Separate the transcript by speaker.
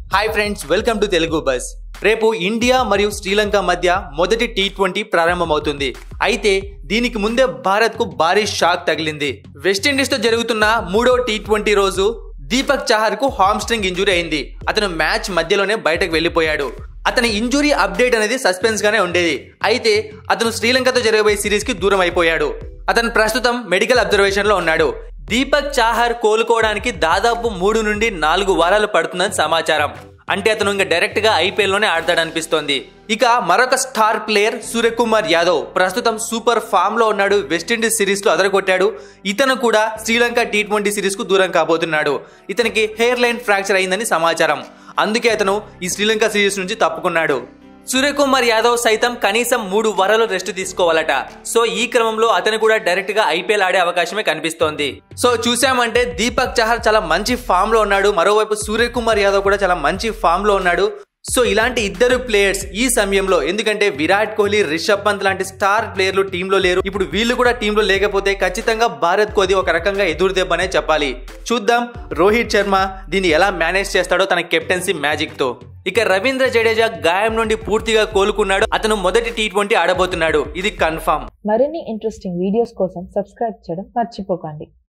Speaker 1: hi friends welcome to Telugu bus రేపు India మరియు శ్రీలంక మధ్య మొదటి టీ ట్వంటీ ప్రారంభమవుతుంది అయితే దీనికి ముందే భారత్ కు భారీ షాక్ తగిలింది వెస్టిండీస్ తో జరుగుతున్న మూడో టీ ట్వంటీ రోజు దీపక్ చాహర్ కు హామ్స్ట్రింగ్ ఇంజురీ అయింది అతను మ్యాచ్ మధ్యలోనే బయటకు వెళ్లిపోయాడు అతని ఇంజురీ అప్డేట్ అనేది సస్పెన్స్ గానే ఉండేది అయితే అతను శ్రీలంకతో జరగబోయే సిరీస్ కి దూరం అయిపోయాడు అతను ప్రస్తుతం మెడికల్ అబ్జర్వేషన్ లో ఉన్నాడు దీపక్ చాహర్ కోలుకోవడానికి దాదాపు మూడు నుండి నాలుగు వారాలు పడుతుందని సమాచారం అంటే అతను ఇంకా డైరెక్ట్ గా ఐపీఎల్ లోనే ఆడతాడనిపిస్తోంది ఇక మరొక స్టార్ ప్లేయర్ సూర్యకుమార్ యాదవ్ ప్రస్తుతం సూపర్ ఫామ్ లో ఉన్నాడు వెస్టిండీస్ సిరీస్ లో అదరగొట్టాడు ఇతను కూడా శ్రీలంక టీ ట్వంటీ సిరీస్ కు దూరం కాబోతున్నాడు ఇతనికి హెయిర్ లైన్ ఫ్రాక్చర్ అయిందని సమాచారం అందుకే అతను ఈ శ్రీలంక సిరీస్ నుంచి తప్పుకున్నాడు సూర్యకుమార్ యాదవ్ సైతం కనీసం మూడు వారాలు రెస్ట్ తీసుకోవాలట సో ఈ క్రమంలో అతను కూడా డైరెక్ట్ గా ఐపీఎల్ ఆడే అవకాశమే కనిపిస్తోంది సో చూసామంటే దీపక్ చహర్ చాలా మంచి ఫామ్ లో ఉన్నాడు మరోవైపు సూర్యకుమార్ యాదవ్ కూడా చాలా మంచి ఫామ్ లో ఉన్నాడు సో ఇలాంటి ఇద్దరు ప్లేయర్స్ ఈ సమయంలో ఎందుకంటే విరాట్ కోహ్లీ రిషబ్ పంత్ లాంటి స్టార్ ప్లేయర్లు టీంలో లేరు ఇప్పుడు వీళ్ళు కూడా టీంలో లేకపోతే ఖచ్చితంగా భారత్ కోహ్లీ ఒక రకంగా ఎదురు దెబ్బనే చెప్పాలి చూద్దాం రోహిత్ శర్మ దీన్ని ఎలా మేనేజ్ చేస్తాడో తన కెప్టెన్సీ మ్యాజిక్ తో ఇక రవీంద్ర జడేజా గాయం నుండి పూర్తిగా కోలుకున్నాడు అతను మొదటి టీ ట్వంటీ ఆడబోతున్నాడు ఇది కన్ఫర్మ్
Speaker 2: మరిన్ని ఇంట్రెస్టింగ్ వీడియోస్ కోసం సబ్స్క్రైబ్ చేయడం మర్చిపోకండి